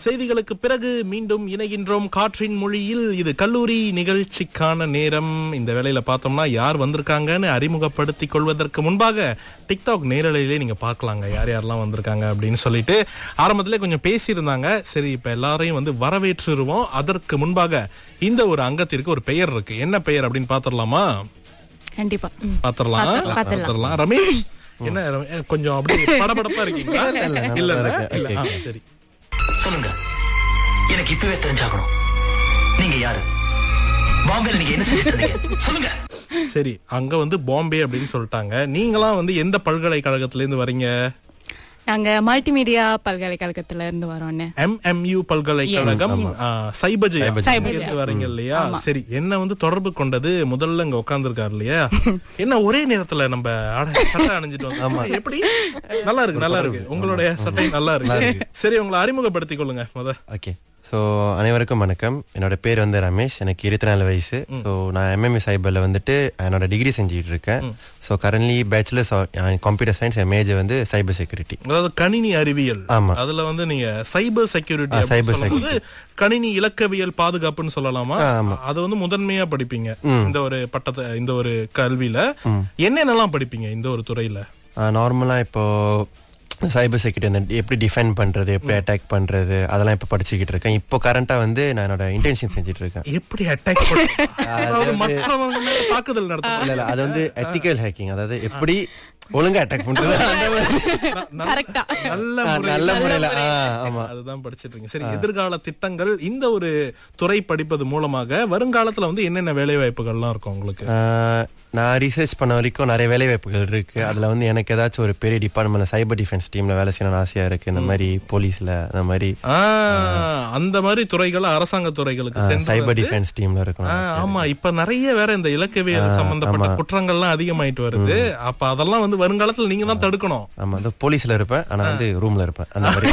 செய்திகளுக்கு பிறகு மீண்டும் இணைகின்றோம் காற்றின் மொழியில் இது கல்லூரி நிகழ்ச்சிக்கான நேரம் இந்த வேளையில பார்த்தோம்னா யார் வந்திருக்காங்கன்னு அறிமுகப்படுத்திக் கொள்வதற்கு முன்பாக டிக்டாக் நேரலையிலே நீங்க பார்க்கலாங்க யார் யாரெல்லாம் வந்திருக்காங்க அப்படின்னு சொல்லிட்டு ஆரம்பத்திலே கொஞ்சம் பேசியிருந்தாங்க சரி இப்ப எல்லாரையும் வந்து வரவேற்றுருவோம் அதற்கு முன்பாக இந்த ஒரு அங்கத்திற்கு ஒரு பெயர் இருக்கு என்ன பெயர் அப்படின்னு பாத்திரலாமா கண்டிப்பா ம். பாத்திரலாம் பாத்திரலாம். பாத்திரலாம் ரமேஷ் என்ன ரமே- கொஞ்சம் அப்படியே படபடப்பா இருக்கீங்களா இல்ல, இல்ல, நல்லா இல்ல இல்ல இருக்கு. இல்ல ஆ, Okay. சரி சொல்லுங்க எனக்கு இப்பவே தெரிஞ்சாகணும் நீங்க யாரு பாம்பேல நீங்க என்ன செஞ்சுட்டு இருந்தீங்க சொல்லுங்க சரி அங்க வந்து பாம்பே அப்படின்னு சொல்லிட்டாங்க நீங்களாம் வந்து எந்த பல்கலைக்கழகத்துல இருந்து வரீங்க நாங்க மல்டிமீடியா பல்கலைக்கழகத்துல இருந்து வரோம்னு எம்எம்யூ பல்கலைக்கழகம் ஆ, சைபஜயா சைபஜயா. இருந்து வரீங்க இல்லையா சரி என்ன வந்து தொடர்பு கொண்டது முதல்ல இங்க உட்கார்ந்துருக்காரு இல்லையா என்ன ஒரே நேரத்துல நம்ம ஆட- சட்டை அணிஞ்சிட்டு வந்தோம் எப்படி நல்லா இருக்கு நல்லா இருக்கு உங்களுடைய சட்டை நல்லா இருக்கு சரி உங்களை அறிமுகப்படுத்திக் கொள்ளுங்க முத ஓகே ஸோ அனைவருக்கும் வணக்கம் என்னோட பேர் வந்து ரமேஷ் எனக்கு இருபத்தி நாலு வயசு ஸோ நான் எம்எம்ஏ சைபரில் வந்துட்டு என்னோட டிகிரி செஞ்சுட்டு இருக்கேன் so currently bachelors computer science என் மேஜர் வந்து சைபர் செக்யூரிட்டி அதாவது கணினி அறிவியல் ஆமா. அதுல வந்து நீங்க சைபர் செக்யூரிட்டி ஆ, cyber சொல்லும்போது கணினி இலக்கவியல் பாதுகாப்புன்னு சொல்லலாமா அது வந்து முதன்மையா படிப்பீங்க இந்த ஒரு பட்டத்தை இந்த ஒரு கல்வியில என்னென்னலாம் படிப்பீங்க இந்த ஒரு துறையில நார்மலாக இப்போ சைபர் செக்யூரிட்டி எப்படி டிஃபெண்ட் பண்றது எப்படி அட்டாக் பண்றது அதெல்லாம் இப்போ படிச்சுக்கிட்டு இருக்கேன் இப்போ கரண்டா வந்து நான் என்னோட இன்டர்ன்ஷிப் செஞ்சுட்டு இருக்கேன் எப்படி அட்டாக் அதாவது மற்றவங்க மேல தாக்குதல் இல்ல நடத்த இல்ல அது வந்து எத்திக்கல் ஹேக்கிங் அதாவது எப்படி ஒழுங்கா அட்டாக் பண்றது அந்த மாதிரி. கரெக்டா நல்ல ஆ, முறையில- நல்ல முறையில ஆ, ஆமா அதுதான் படிச்சிட்டு இருக்கீங்க சரி எதிர்கால திட்டங்கள் இந்த ஒரு துறை படிப்பது மூலமாக வருங்காலத்துல வந்து என்னென்ன வேலை வாய்ப்புகள்லாம் இருக்கும் உங்களுக்கு ஆஹ், நான் ரிசர்ச் பண்ண வரைக்கும் நிறைய வேலை வாய்ப்புகள் இருக்கு அதுல வந்து எனக்கு ஏதாச்சும் ஒரு பெரிய டிபார்ட்மெண்ட்ல சைபர் டிஃபென்ஸ் டீம்ல வேலை செய்யணும்னு ஆசையா இருக்கு இந்த மாதிரி போலீஸ்ல அந்த மாதிரி ஆ, அந்த மாதிரி துறைகள் அரசாங்க துறைகளுக்கு சென்று சைபர் வந்து- டிஃபென்ஸ் டீம்ல ஆ, இருக்கணும் ஆமா இப்ப நிறைய வேற இந்த இலக்கவியல் சம்பந்தப்பட்ட குற்றங்கள்லாம் அதிகமாயிட்டு வருது அப்ப அதெல்லாம் வந்து வருங்காலத்துல நீங்க தான் தடுக்கணும் ஆமா அந்த போலீஸ்ல இருப்பேன் ஆனா வந்து ரூம்ல இருப்பேன் அந்த மாதிரி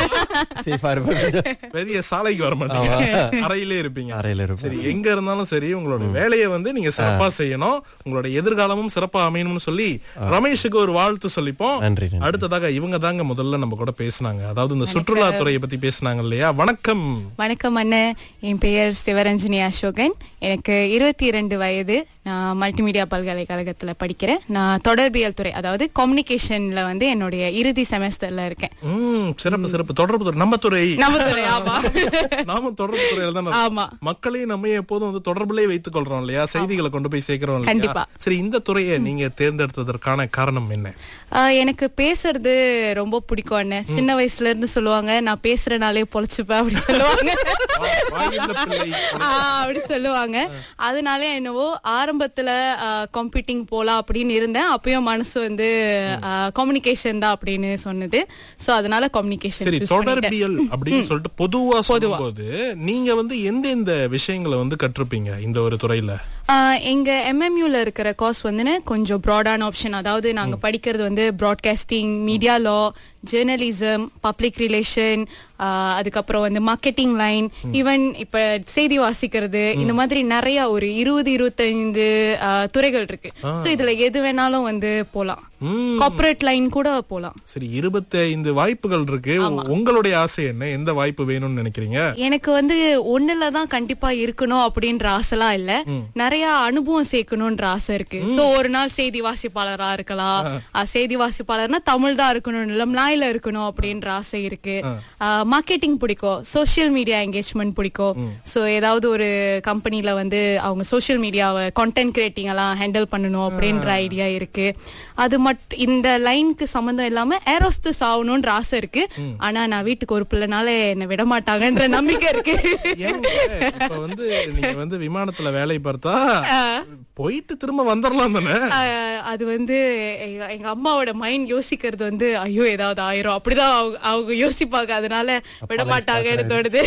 சேஃபா இருப்பேன் கொஞ்சம். பெரிய சாலைக்கு வர மாட்டீங்க அறையிலே இருப்பீங்க அறையில இருப்பேன் சரி எங்க இருந்தாலும் சரி உங்களுடைய வேலையை வந்து நீங்க சிறப்பா செய்யணும் உங்களுடைய எதிர்காலமும் சிறப்பா அமையணும்னு சொல்லி ரமேஷுக்கு ஒரு வாழ்த்து சொல்லிப்போம் நன்றி நன்றி அடுத்ததாக இவங்க தாங்க முதல்ல நம்ம கூட பேசுனாங்க அதாவது இந்த சுற்றுலா துறையை பத்தி பேசுனாங்க இல்லையா வணக்கம் வணக்கம் அண்ணன் என் பெயர் சிவரஞ்சனி அசோகன் எனக்கு இருபத்தி இரண்டு வயது நான் மல்டிமீடியா பல்கலைக்கழகத்துல படிக்கிறேன் நான் தொடர்பியல் துறை அதாவது கம்யூனிகேஷன்ல வந்து என்னுடைய இறுதி செமஸ்டர்ல இருக்கேன் உம் சிறப்பு சிறப்பு தொடர்பு துறை நம்ம துறை நம்ம துறை ஆமா நாம தொடர்பு துறையில தான் ஆமா மக்களையும் நம்ம எப்போதும் வந்து தொடர்புலயே வைத்துக் கொள்றோம் இல்லையா செய்திகளை கொண்டு போய் சேர்க்கிறோம் இல்லையா கண்டிப்பா. சரி இந்த துறையை நீங்க தேர்ந்தெடுத்ததற்கான காரணம் என்ன ஆஹ் எனக்கு பேசுறது ரொம்ப பிடிக்கும் அண்ணன் சின்ன வயசுல இருந்து சொல்லுவாங்க நான் பேசுறனாலே பொழைச்சுப்பேன் அப்படி சொல்லுவாங்க வாயில்ல பிள்ளை. ஆஹ் அப்படி சொல்லுவாங்க அதனால என்னவோ ஆரம்பத்துல கம்ப்யூட்டிங் போலாம் அப்படின்னு இருந்தேன் அப்பயும் மனசு வந்து கம்யூனிகேஷன் தான் அப்படின்னு சொன்னது சோ அதனால சரி கம்யூனிகேஷன் தொடர்பியல் அப்படின்னு சொல்லிட்டு பொதுவா சொல்லும்போது நீங்க வந்து எந்தெந்த விஷயங்களை வந்து கற்றுப்பீங்க இந்த ஒரு துறையில ஆஹ் எங்க எம்எம்யூல இருக்கிற கோர்ஸ் வந்து கொஞ்சம் ப்ராடான ஆப்ஷன் அதாவது நாங்க படிக்கிறது வந்து broadcasting media law journalism public relation அதுக்கப்புறம் வந்து மார்க்கெட்டிங் லைன் ஈவன் இப்ப செய்தி வாசிக்கிறது இந்த மாதிரி நிறைய ஒரு இருபது இருபத்தைந்து ஆஹ், துறைகள் இருக்கு சோ இதுல எது வேணாலும் வந்து போலாம் ம். கார்ப்பரேட் லைன் கூட போலாம் சரி இருபத்தி ஐந்து வாய்ப்புகள் இருக்கு உங்களுடைய ஆசை என்ன எந்த வாய்ப்பு வேணும்னு நினைக்கிறீங்க எனக்கு வந்து ஒண்ணுல தான் கண்டிப்பா இருக்கணும் அப்படின்ற ஆசைலாம் இல்ல நிறைய அனுபவம் சேர்க்கணும்ன்ற ஆசை இருக்கு சோ ஒரு நாள் செய்தி வாசிப்பாளரா இருக்கலாம் அஹ், செய்தி வாசிப்பாளர்னா தமிழ் தான் இருக்கணும் இல்ல மலாயில இருக்கணும் அப்படின்ற ஆசை இருக்கு மார்க்கெட்டிங் பிடிக்கும் சோஷியல் மீடியா என்கேஜ்மெண்ட் பிடிக்கும் சோ ஏதாவது ஒரு கம்பெனில வந்து அவங்க சோஷியல் மீடியாவை கண்டென்ட் கிரியேட்டிங் எல்லாம் ஹேண்டில் பண்ணணும் அப்படின்ற ஐடியா இருக்கு அது மட் இந்த லைனுக்கு சம்பந்தம் இல்லாம ஏரோஸ்தஸ் ஆகணும்ன்ற ஆசை இருக்கு ஆனா நான் வீட்டுக்கு ஒரு பிள்ளைனால என்ன விட மாட்டாங்கன்ற நம்பிக்கை இருக்கு ஏங்க இப்ப வந்து நீங்க வந்து விமானத்துல வேலை பார்த்தா போயிட்டு திரும்ப வந்துடலாம் தானே ஆஹ் அது வந்து எங்க- எங்க அம்மாவோட மைண்ட் யோசிக்கிறது வந்து ஐயோ ஏதாவது ஆயிரும் அப்படிதான் அவங்க- அவங்க யோசிப்பாங்க அதனால விட மாட்டாங்கன்னு தோணுது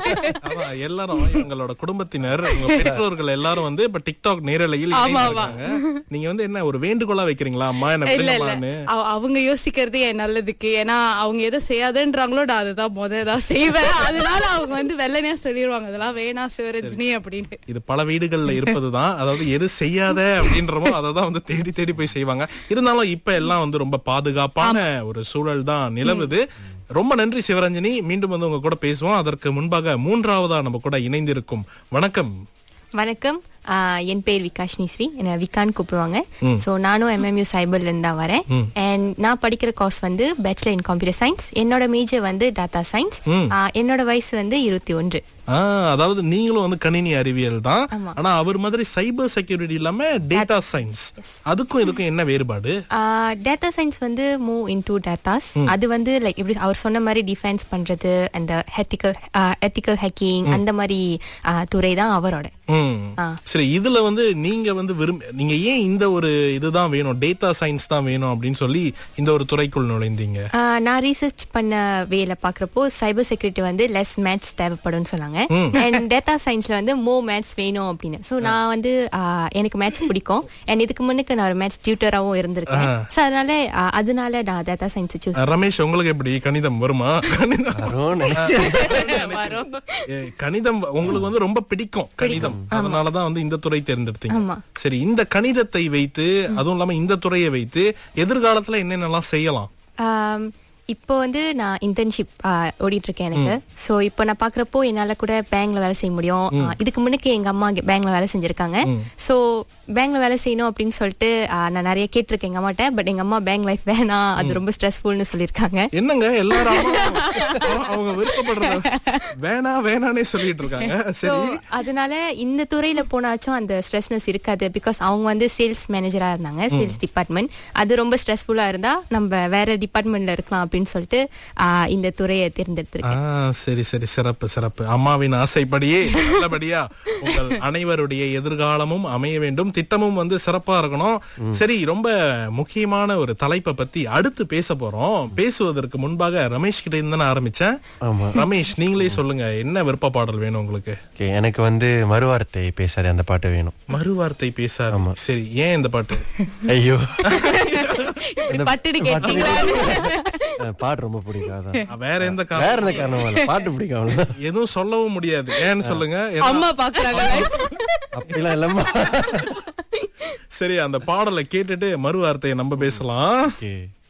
ஆமா எல்லாரும் எங்களோட குடும்பத்தினர் உங்க பெற்றோர்கள் எல்லாரும் வந்து இப்ப டிக்டாக் நேரலையில் ஆமா, இணைந்திருக்காங்க. நீங்க வந்து என்ன ஒரு வேண்டுகோளா வைக்கிறீங்களா அம்மா என்ன இல்ல இல்ல விடுங்கம்மான்னு அவ- அவங்க யோசிக்கிறது என் நல்லதுக்கு ஏன்னா அவங்க எதை செய்யாதுன்றாங்களோ நான் அதுதான் முத தான் செய்வேன் அதனால அவங்க வந்து வெள்ளனையா சொல்லிடுவாங்க அதெல்லாம் வேணாம் சிவரஜினி அப்படின்னு இது பல வீடுகள்ல இருப்பதுதான் அதாவது எது செய்யாத அப்படின்றமோ அதை தான் வந்து தேடி தேடி போய் செய்வாங்க இருந்தாலும் இப்ப எல்லாம் வந்து ரொம்ப பாதுகாப்பான ஒரு சூழல் தான் நிலவுது ரொம்ப நன்றி சிவரஞ்சனி மீண்டும் வந்து உங்க கூட பேசுவோம் அதற்கு முன்பாக மூன்றாவதா நம்ம கூட இணைந்திருக்கும் வணக்கம் வணக்கம் ஆஹ் என் பேர் விகாஷ்னி ஸ்ரீ என்ன விகான் கூப்பிடுவாங்க சோ நானும் எம்எம்யூ சைபர்ல இருந்து தான் வரேன் அண்ட் நான் படிக்கிற கோர்ஸ் வந்து பேச்சுலர் இன் கம்ப்யூட்டர் சயின்ஸ் என்னோட மேஜர் வந்து டாட்டா சயின்ஸ் என்னோட வயசு வந்து இருபத்தி ஒன்று ஆ, அதாவது நீங்களும் வந்து கணினி அறிவியல் தான் ஆமா. ஆனா அவர் மாதிரி சைபர் செக்யூரிட்டி இல்லாம டேட்டா சயின்ஸ் அதுக்கும் இதுக்கும் என்ன வேறுபாடு டேட்டா சயின்ஸ் வந்து மூவ் இன் டூ டேட்டாஸ் அது வந்து லைக் எப்படி அவர் சொன்ன மாதிரி டிஃபென்ஸ் பண்றது அந்த ஹெத்திக்கல் எத்திக்கல் ஹேக்கிங் அந்த மாதிரி ஆஹ் துறை தான் அவரோட ம். ஆ. சரி இதுல வந்து நீங்க வந்து விரும்ப நீங்க ஏன் இந்த ஒரு இதுதான் வேணும் டேட்டா சயின்ஸ் தான் வேணும் அப்படின்னு சொல்லி இந்த ஒரு துறைக்குள் நுழைந்தீங்க ஆஹ் நான் ரீசர்ச் பண்ண வேலை பாக்குறப்போ சைபர் செக்யூரிட்டி வந்து லெஸ் மேத்ஸ் தேவைப்படும்னு சொன்னாங்க அண்ட் டேட்டா சயின்ஸ்ல வந்து மோ மேத்ஸ் வேணும் அப்படின்னு சோ நான் வந்து ஆஹ் எனக்கு மேத்ஸ் பிடிக்கும் அண்ட் இதுக்கு முன்னுக்கு நான் ஒரு மேத்ஸ் டியூட்டராகவும் இருந்திருக்கேன் சோ அதனால ஆஹ் அதனால நான் டேட்டா சயின்ஸ் சூஸ் அஹ், ரமேஷ் உங்களுக்கு எப்படி கணிதம் வருமா கணிதம் வரும் நினைக்கிறேன். ஏ, கணிதம் உங்களுக்கு வந்து ரொம்ப பிடிக்கும் கணிதம் அதனாலதான் வந்து இந்த துறை தேர்ந்தெடுத்தீங்க ஆமா. சரி இந்த கணிதத்தை வைத்து அதுவும் இல்லாம இந்த துறையை வைத்து எதிர்காலத்துல என்னென்னலாம் செய்யலாம் ஆம், இப்போ வந்து நான் இன்டர்ன்ஷிப் ஓடிட்டு இருக்கேன் எனக்கு சோ இப்போ நான் பாக்குறப்போ என்னால கூட பேங்க்ல வேலை செய்ய முடியும் ஆ, இதுக்கு முன்னுக்கு எங்க அம்மா பேங்க்ல வேலை செஞ்சிருக்காங்க சோ பேங்க்ல வேலை செய்யணும் அப்படின்னு சொல்லிட்டு ஆ, நான் நிறைய கேட்டிருக்கேன் எங்க அம்மாட்ட பட் எங்க அம்மா பேங்க் லைஃப் வேணாம் அது ரொம்ப ஸ்ட்ரெஸ்ஃபுல்னு சொல்லியிருக்காங்க என்னங்க எல்லாரும் அவங்க- அவங்க விருப்பப்படுறத வேணா வேணானே சொல்லிட்டு இருக்காங்க சோ சரி அதனால இந்த துறையில போனாச்சும் அந்த ஸ்ட்ரெஸ்னஸ் இருக்காது பிகாஸ் அவங்க வந்து சேல்ஸ் மேனேஜரா இருந்தாங்க சேல்ஸ் டிபார்ட்மெண்ட் அது ரொம்ப ஸ்ட்ரெஸ்ஃபுல்லா இருந்தா நம்ம வேற டிபார்ட்மெண்ட்ல இருக்கலாம் அப்படின்னு சொல்லிட்டு ஆ, இந்த துறையை தேர்ந்தெடுத்திருக்கேன் ஆ, சரி சரி சிறப்பு சிறப்பு அம்மாவின் ஆசைப்படியே நல்லபடியா உங்கள் அனைவருடைய எதிர்காலமும் அமைய வேண்டும் திட்டமும் வந்து சிறப்பா இருக்கணும் சரி ரொம்ப முக்கியமான ஒரு தலைப்பை பத்தி அடுத்து பேச போறோம் பேசுவதற்கு முன்பாக ரமேஷ் கிட்ட இருந்து நான் ஆரம்பிச்சேன் ஆமா ரமேஷ் நீங்களே சொல்லுங்க என்ன விருப்ப பாடல் வேணும் உங்களுக்கு ஓகே எனக்கு வந்து மறுவார்த்தை பேசாதே அந்த பாட்டு வேணும் மறுவார்த்தை பேசாது சரி ஏன் இந்த பாட்டு ஐயோ பட்டுடு கேட்டீங்களா அந்த பாட்டு ரொம்ப பிடிக்கும் அதான் வேற எந்த காரணம் வேற என்ன காரணம் இல்ல பாட்டு பிடிக்கும் அவ்வளவுதான். எதுவும் சொல்லவும் முடியாது ஏன்னு சொல்லுங்க ஏன்னா- அம்மா பாக்குறாங்க அப்படிலாம் இல்லம்மா சரி அந்த பாடலை கேட்டுட்டு மறுவார்த்தையை நம்ம பேசலாம் ஓகே